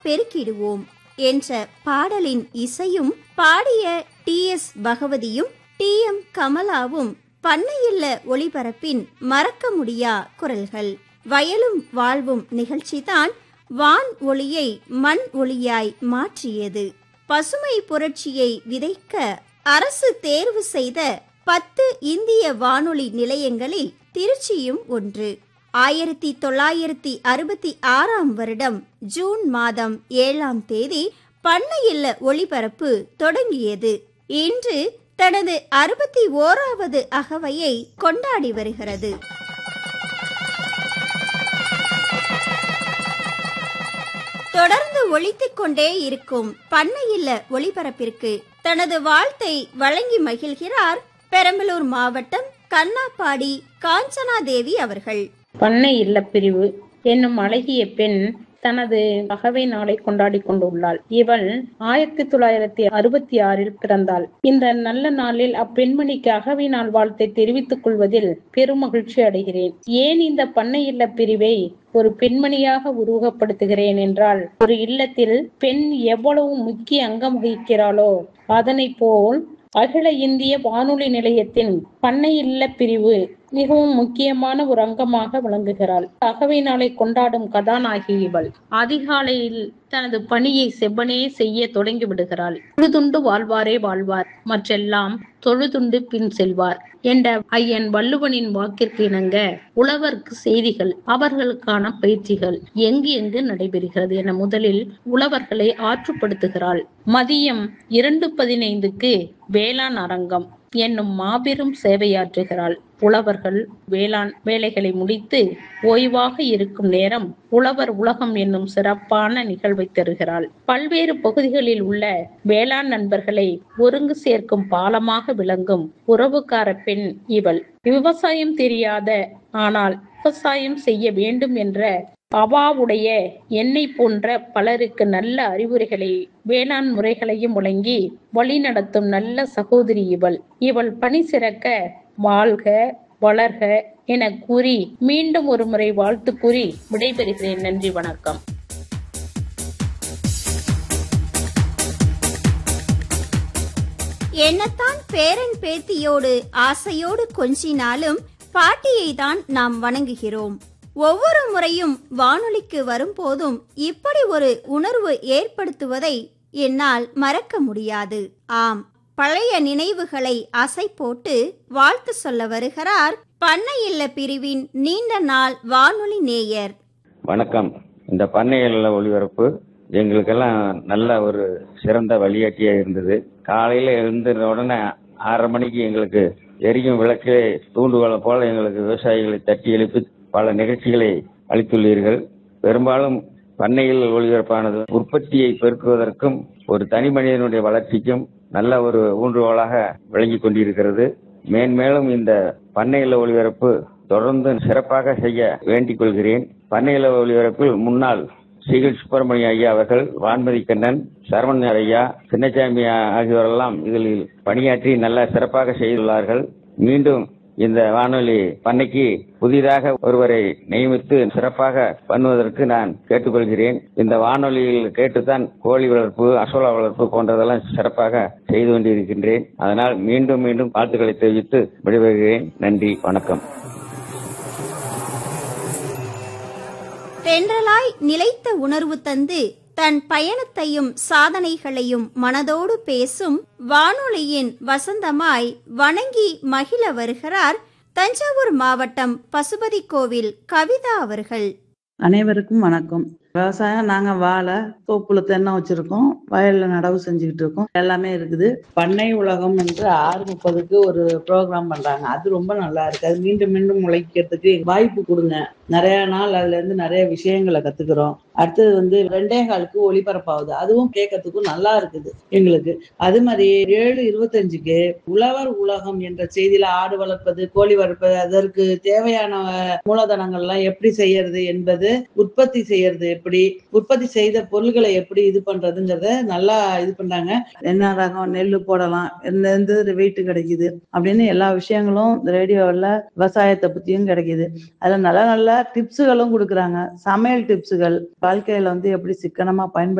பெருக்கிடுவோம் என்ற பாடலின் இசையும் பாடிய டி எஸ் பகவதியும் டி எம் கமலாவும் பண்ணையில்ல ஒளிபரப்பின் மறக்க முடியா குரல்கள் வயலும் வாழ்வும் நிகழ்ச்சிதான் வான் ஒளியை மண் ஒளியாய் மாற்றியது பசுமை புரட்சியை விதைக்க அரசு தேர்வு செய்த பத்து இந்திய வானொலி நிலையங்களில் திருச்சியும் ஒன்று ஆயிரத்தி தொள்ளாயிரத்தி அறுபத்தி ஆறாம் வருடம் ஜூன் மாதம் ஏழாம் தேதி பண்ணையில்ல ஒளிபரப்பு தொடங்கியது இன்று தனது அறுபத்தி ஓராவது அகவையை கொண்டாடி வருகிறது தொடர்ந்து ஒழித்துக் கொண்டே இருக்கும் பண்ணையில்ல ஒளிபரப்பிற்கு தனது வாழ்த்தை வழங்கி மகிழ்கிறார் பெரம்பலூர் மாவட்டம் கண்ணாப்பாடி காஞ்சனா தேவி அவர்கள் பண்ணை இல்லப்பிரிவு என்னும் அழகிய பெண் தனது அகவை நாளை கொண்டாடி கொண்டுள்ளாள் இவள் ஆயிரத்தி தொள்ளாயிரத்தி அறுபத்தி ஆறில் பிறந்தாள் இந்த நல்ல நாளில் அப்பெண்மணிக்கு அகவை நாள் வாழ்த்தை தெரிவித்துக் கொள்வதில் பெரும் மகிழ்ச்சி அடைகிறேன் ஏன் இந்த பண்ணை இல்ல பிரிவை ஒரு பெண்மணியாக உருவகப்படுத்துகிறேன் என்றால் ஒரு இல்லத்தில் பெண் எவ்வளவு முக்கிய அங்கம் வகிக்கிறாளோ அதனை போல் அகில இந்திய வானொலி நிலையத்தின் பண்ணை இல்ல பிரிவு மிகவும் முக்கியமான ஒரு அங்கமாக விளங்குகிறாள் அகவை நாளை கொண்டாடும் கதாநாயகி இவள் அதிகாலையில் தனது பணியை செவ்வனே செய்ய தொடங்கி விடுகிறாள் தொழுதுண்டு வாழ்வாரே வாழ்வார் மற்றெல்லாம் தொழுதுண்டு பின் செல்வார் என்ற ஐயன் வள்ளுவனின் வாக்கிற்கு இணங்க உழவர்க்கு செய்திகள் அவர்களுக்கான பயிற்சிகள் எங்கு எங்கு நடைபெறுகிறது என முதலில் உழவர்களை ஆற்றுப்படுத்துகிறாள் மதியம் இரண்டு பதினைந்துக்கு வேளாண் அரங்கம் என்னும் மாபெரும் சேவையாற்றுகிறாள் உழவர்கள் வேளாண் வேலைகளை முடித்து ஓய்வாக இருக்கும் நேரம் உழவர் உலகம் என்னும் சிறப்பான நிகழ்வை தருகிறாள் பல்வேறு பகுதிகளில் உள்ள வேளாண் நண்பர்களை ஒருங்கு சேர்க்கும் பாலமாக விளங்கும் உறவுக்கார பெண் இவள் விவசாயம் தெரியாத ஆனால் விவசாயம் செய்ய வேண்டும் என்ற அவாவுடைய என்னை போன்ற பலருக்கு நல்ல அறிவுரைகளை வேளாண் முறைகளையும் வழங்கி வழிநடத்தும் நல்ல சகோதரி இவள் இவள் பணி சிறக்க வாழ்க வளர்க என கூறி மீண்டும் ஒரு முறை வாழ்த்து கூறி விடைபெறுகிறேன் நன்றி வணக்கம் என்னத்தான் பேரன் பேத்தியோடு ஆசையோடு கொஞ்சினாலும் பாட்டியை தான் நாம் வணங்குகிறோம் ஒவ்வொரு முறையும் வானொலிக்கு வரும்போதும் இப்படி ஒரு உணர்வு ஏற்படுத்துவதை என்னால் மறக்க முடியாது ஆம் பழைய நினைவுகளை அசை போட்டு வாழ்த்து சொல்ல வருகிறார் பண்ணை இல்ல பிரிவின் நீண்ட நாள் வானொலி நேயர் வணக்கம் இந்த பண்ணையில ஒளிபரப்பு எங்களுக்கெல்லாம் நல்ல ஒரு சிறந்த வழிகாட்டியா இருந்தது காலையில எழுந்த உடனே ஆறரை மணிக்கு எங்களுக்கு எரியும் விளக்கிலே தூண்டுகோலை போல எங்களுக்கு விவசாயிகளை தட்டி எழுப்பி பல நிகழ்ச்சிகளை அளித்துள்ளீர்கள் பெரும்பாலும் பண்ணையில் ஒளிபரப்பானது உற்பத்தியை பெருக்குவதற்கும் ஒரு தனி மனிதனுடைய வளர்ச்சிக்கும் நல்ல ஒரு ஊன்றுகோலாக விளங்கி கொண்டிருக்கிறது மேன்மேலும் இந்த பண்ணையில ஒளிபரப்பு தொடர்ந்து சிறப்பாக செய்ய வேண்டிக் கொள்கிறேன் பண்ணையில ஒளிபரப்பில் முன்னாள் ஸ்ரீகல் சுப்பிரமணிய ஐயா அவர்கள் வான்மதி கண்ணன் சரவணன் ஐயா சின்னசாமி ஆகியோரெல்லாம் இதில் பணியாற்றி நல்ல சிறப்பாக செய்துள்ளார்கள் மீண்டும் இந்த வானொலி பண்ணைக்கு புதிதாக ஒருவரை நியமித்து சிறப்பாக பண்ணுவதற்கு நான் கேட்டுக்கொள்கிறேன் இந்த வானொலியில் கேட்டுத்தான் கோழி வளர்ப்பு அசோலா வளர்ப்பு போன்றதெல்லாம் சிறப்பாக செய்து கொண்டிருக்கின்றேன் அதனால் மீண்டும் மீண்டும் வாழ்த்துக்களை தெரிவித்து விடைபெறுகிறேன் நன்றி வணக்கம் தென்றலாய் நிலைத்த உணர்வு தந்து தன் பயணத்தையும் சாதனைகளையும் மனதோடு பேசும் வானொலியின் வசந்தமாய் வணங்கி மகிழ வருகிறார் தஞ்சாவூர் மாவட்டம் பசுபதி கோவில் கவிதா அவர்கள் அனைவருக்கும் வணக்கம் விவசாயம் நாங்க வாழை தோப்புல தென்னை வச்சிருக்கோம் வயல்ல நடவு செஞ்சுக்கிட்டு இருக்கோம் எல்லாமே இருக்குது பண்ணை உலகம் என்று ஆறு முப்பதுக்கு ஒரு ப்ரோக்ராம் பண்றாங்க அது ரொம்ப நல்லா இருக்கு அது மீண்டும் மீண்டும் முளைக்கிறதுக்கு வாய்ப்பு கொடுங்க நிறைய நாள் அதுல இருந்து நிறைய விஷயங்களை கத்துக்கிறோம் அடுத்தது வந்து ரெண்டே காலுக்கு ஒளிபரப்பாகுது அதுவும் கேட்கறதுக்கும் நல்லா இருக்குது எங்களுக்கு அது மாதிரி ஏழு இருபத்தஞ்சுக்கு உழவர் உலகம் என்ற செய்தியில ஆடு வளர்ப்பது கோழி வளர்ப்பது அதற்கு தேவையான மூலதனங்கள்லாம் எப்படி செய்யறது என்பது உற்பத்தி செய்யறது எப்படி எப்படி உற்பத்தி செய்த பொருள்களை எப்படி இது பண்றதுங்கிறத நல்லா இது பண்றாங்க என்ன ரகம் நெல் போடலாம் எந்த எந்த வெயிட் கிடைக்குது அப்படின்னு எல்லா விஷயங்களும் ரேடியோவில் விவசாயத்தை பத்தியும் கிடைக்குது அதுல நல்ல நல்ல டிப்ஸுகளும் கொடுக்குறாங்க சமையல் டிப்ஸுகள் வாழ்க்கையில வந்து எப்படி சிக்கனமா பயன்படுத்த